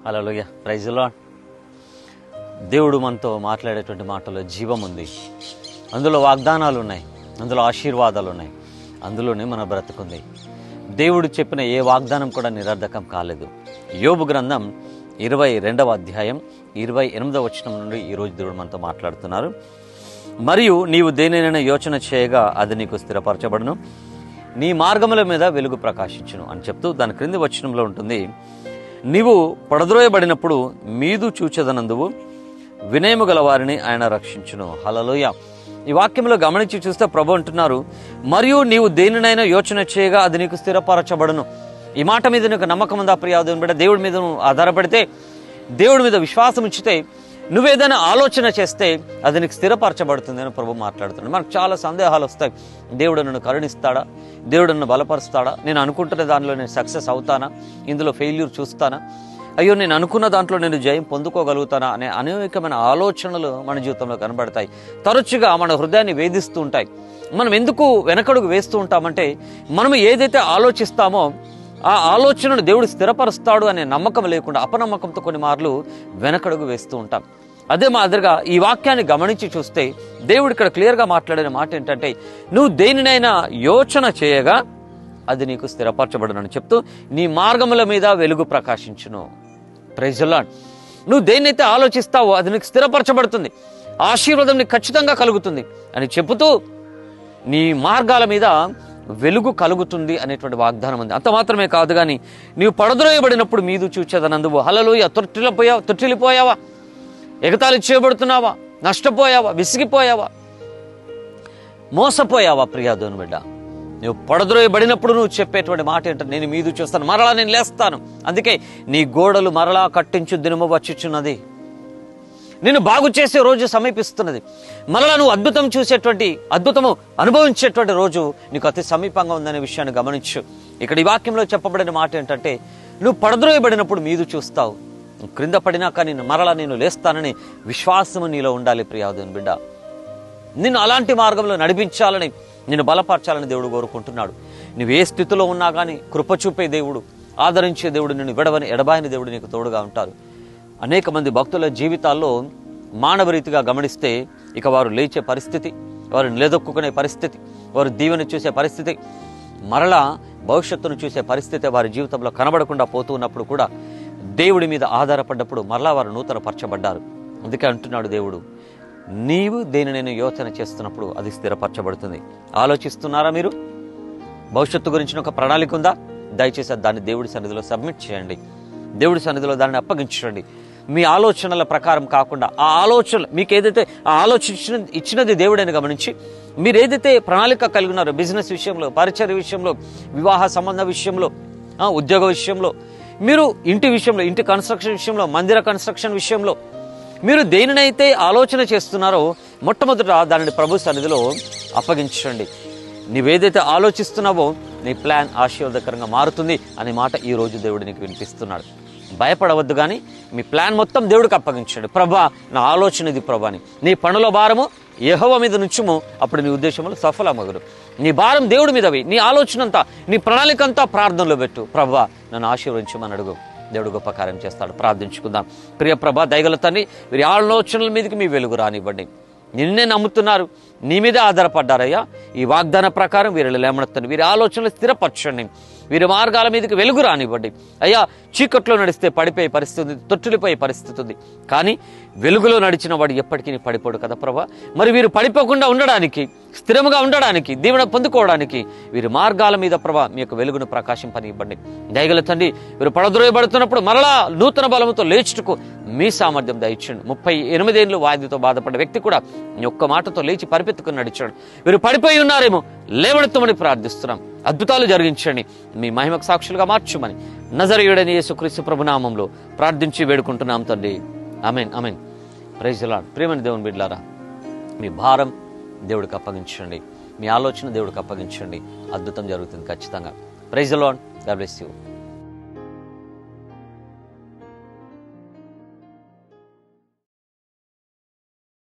హలోయ ప్రైజ్లో దేవుడు మనతో మాట్లాడేటువంటి మాటలో జీవం ఉంది అందులో వాగ్దానాలు ఉన్నాయి అందులో ఆశీర్వాదాలు ఉన్నాయి అందులోనే మన బ్రతుకుంది దేవుడు చెప్పిన ఏ వాగ్దానం కూడా నిరర్ధకం కాలేదు యోబు గ్రంథం ఇరవై రెండవ అధ్యాయం ఇరవై ఎనిమిదవ వచనం నుండి ఈరోజు దేవుడు మనతో మాట్లాడుతున్నారు మరియు నీవు దేనినైనా యోచన చేయగా అది నీకు స్థిరపరచబడును నీ మార్గముల మీద వెలుగు ప్రకాశించును అని చెప్తూ దాని క్రింది వచనంలో ఉంటుంది నీవు పడద్రోయబడినప్పుడు మీదు చూచెదనందువు వినయము గల వారిని ఆయన రక్షించును హలలోయ ఈ వాక్యంలో గమనించి చూస్తే ప్రభు అంటున్నారు మరియు నీవు దేనినైనా యోచన చేయగా అది నీకు స్థిరపరచబడును ఈ మాట మీద నీకు నమ్మకం ఉందా ప్రియాదుని బిడ్డ దేవుడి మీద నువ్వు ఆధారపడితే దేవుడి మీద విశ్వాసం ఉంచితే నువ్వేదైనా ఆలోచన చేస్తే అది నీకు స్థిరపరచబడుతుంది అని ప్రభు మాట్లాడుతున్నాడు మనకు చాలా సందేహాలు వస్తాయి దేవుడు నన్ను కరుణిస్తాడా దేవుడు నన్ను బలపరుస్తాడా నేను అనుకుంటున్న దానిలో నేను సక్సెస్ అవుతానా ఇందులో ఫెయిల్యూర్ చూస్తానా అయ్యో నేను అనుకున్న దాంట్లో నేను జయం పొందుకోగలుగుతానా అనే అనేకమైన ఆలోచనలు మన జీవితంలో కనబడతాయి తరచుగా మన హృదయాన్ని వేధిస్తూ ఉంటాయి మనం ఎందుకు వెనకడుగు వేస్తూ ఉంటామంటే మనం ఏదైతే ఆలోచిస్తామో ఆ ఆలోచనను దేవుడు స్థిరపరుస్తాడు అనే నమ్మకం లేకుండా అపనమ్మకంతో కొన్ని మార్లు వెనకడుగు వేస్తూ ఉంటాం అదే మాదిరిగా ఈ వాక్యాన్ని గమనించి చూస్తే దేవుడు ఇక్కడ క్లియర్గా మాట్లాడిన మాట ఏంటంటే నువ్వు దేనినైనా యోచన చేయగా అది నీకు స్థిరపరచబడునని చెప్తూ నీ మార్గముల మీద వెలుగు ప్రకాశించును ప్రైజలాడ్ నువ్వు దేన్నైతే ఆలోచిస్తావో అది నీకు స్థిరపరచబడుతుంది ఆశీర్వాదం నీకు ఖచ్చితంగా కలుగుతుంది అని చెబుతూ నీ మార్గాల మీద వెలుగు కలుగుతుంది అనేటువంటి వాగ్దానం ఉంది అంత మాత్రమే కాదు కానీ నీవు పడద్రోయబడినప్పుడు మీదు చూచేదనందువు హలలోయ తొట్టిలిపోయావా తొట్టిల్లిపోయావా ఎగతాళి చేయబడుతున్నావా నష్టపోయావా విసిగిపోయావా మోసపోయావా ప్రియాదోని బిడ్డ నువ్వు పడద్రోయబడినప్పుడు నువ్వు చెప్పేటువంటి మాట ఏంటంటే నేను మీదు చూస్తాను మరలా నేను లేస్తాను అందుకే నీ గోడలు మరలా కట్టించు దినము వచ్చుచున్నది నిన్ను బాగు చేసే రోజు సమీపిస్తున్నది మరలా నువ్వు అద్భుతం చూసేటువంటి అద్భుతము అనుభవించేటువంటి రోజు నీకు అతి సమీపంగా ఉందనే విషయాన్ని గమనించు ఇక్కడ ఈ వాక్యంలో చెప్పబడిన మాట ఏంటంటే నువ్వు పడద్రోయబడినప్పుడు మీదు చూస్తావు నువ్వు క్రింద పడినా కానీ మరలా నేను లేస్తానని విశ్వాసము నీలో ఉండాలి ప్రియాదుని బిడ్డ నిన్ను అలాంటి మార్గంలో నడిపించాలని నిన్ను బలపరచాలని దేవుడు కోరుకుంటున్నాడు నువ్వు ఏ స్థితిలో ఉన్నా కానీ కృప చూపే దేవుడు ఆదరించే దేవుడు నిన్ను విడవని ఎడబాయని దేవుడు నీకు తోడుగా ఉంటారు అనేక మంది భక్తుల జీవితాల్లో మానవ రీతిగా గమనిస్తే ఇక వారు లేచే పరిస్థితి వారు నిలదొక్కునే పరిస్థితి వారు దీవెని చూసే పరిస్థితి మరలా భవిష్యత్తును చూసే పరిస్థితి వారి జీవితంలో కనబడకుండా పోతూ ఉన్నప్పుడు కూడా దేవుడి మీద ఆధారపడ్డప్పుడు మరలా వారు నూతన పరచబడ్డారు అందుకే అంటున్నాడు దేవుడు నీవు దేని నేను యోచన చేస్తున్నప్పుడు అది స్థిరపరచబడుతుంది ఆలోచిస్తున్నారా మీరు భవిష్యత్తు గురించిన ఒక ప్రణాళిక ఉందా దయచేసి దాన్ని దేవుడి సన్నిధిలో సబ్మిట్ చేయండి దేవుడి సన్నిధిలో దాన్ని అప్పగించండి మీ ఆలోచనల ప్రకారం కాకుండా ఆ ఆలోచన మీకు ఏదైతే ఆ ఆలోచించిన ఇచ్చినది దేవుడని గమనించి మీరు ఏదైతే ప్రణాళిక కలిగి ఉన్నారో బిజినెస్ విషయంలో పరిచయ విషయంలో వివాహ సంబంధ విషయంలో ఆ, ఉద్యోగ విషయంలో మీరు ఇంటి విషయంలో ఇంటి కన్స్ట్రక్షన్ విషయంలో మందిర కన్స్ట్రక్షన్ విషయంలో మీరు దేనినైతే ఆలోచన చేస్తున్నారో మొట్టమొదట దానిని ప్రభు సన్నిధిలో అప్పగించండి నీవేదైతే ఆలోచిస్తున్నావో నీ ప్లాన్ ఆశీర్వాదకరంగా మారుతుంది అనే మాట ఈ రోజు దేవుడు నీకు వినిపిస్తున్నాడు భయపడవద్దు కానీ మీ ప్లాన్ మొత్తం దేవుడికి అప్పగించండి ప్రభా నా ఆలోచన ఇది ప్రభా అని నీ పనుల భారము యెహోవా మీద నుంచుము అప్పుడు నీ ఉద్దేశంలో సఫలమగురు నీ భారం దేవుడి మీదవి నీ ఆలోచన అంతా నీ ప్రణాళిక అంతా ప్రార్థనలో పెట్టు ప్రభా నన్ను ఆశీర్వదించమని అడుగు దేవుడు గొప్ప కార్యం చేస్తాడు ప్రార్థించుకుందాం ప్రియ ప్రభా దయగల తండ్రి వీరి ఆలోచనల మీదకి మీ వెలుగు రానివ్వండి నిన్నే నమ్ముతున్నారు నీ మీదే ఆధారపడ్డారయ్యా ఈ వాగ్దాన ప్రకారం వీరిని లేమనెత్తండి వీరి ఆలోచనలు స్థిరపరచండి వీరి మార్గాల మీదకి వెలుగు రానివ్వండి అయ్యా చీకట్లో నడిస్తే పడిపోయే పరిస్థితి ఉంది తొట్టిలిపోయే పరిస్థితి ఉంది కానీ వెలుగులో నడిచిన వాడు ఎప్పటికీ నీ పడిపోడు కదా ప్రభా మరి వీరు పడిపోకుండా ఉండడానికి స్థిరముగా ఉండడానికి దీవెన పొందుకోవడానికి వీరి మార్గాల మీద ప్రభా మీ యొక్క వెలుగును ప్రకాశింపనివ్వండి దయగల తండ్రి వీరు పడద్రోయబడుతున్నప్పుడు మరలా నూతన బలముతో లేచుటకు మీ సామర్థ్యం దయచండి ముప్పై ఎనిమిదేళ్ళు వాయిద్యతో బాధపడ్డ వ్యక్తి కూడా నీ ఒక్క మాటతో లేచి పరిపెత్తుకుని నడిచాడు వీరు పడిపోయి ఉన్నారేమో లేవనెత్తమని ప్రార్థిస్తున్నాం అద్భుతాలు జరిగించండి మీ మహిమకు సాక్షులుగా మార్చుమని నజరయుడని యేసుక్రీస్తు ప్రభునామంలో ప్రార్థించి వేడుకుంటున్నాం తండ్రి అమెన్ అమెన్ ప్రైజ్ లాడ్ ప్రేమని దేవుని బిడ్లారా మీ భారం దేవుడికి అప్పగించండి మీ ఆలోచన దేవుడికి అప్పగించండి అద్భుతం జరుగుతుంది ఖచ్చితంగా praise lord God bless you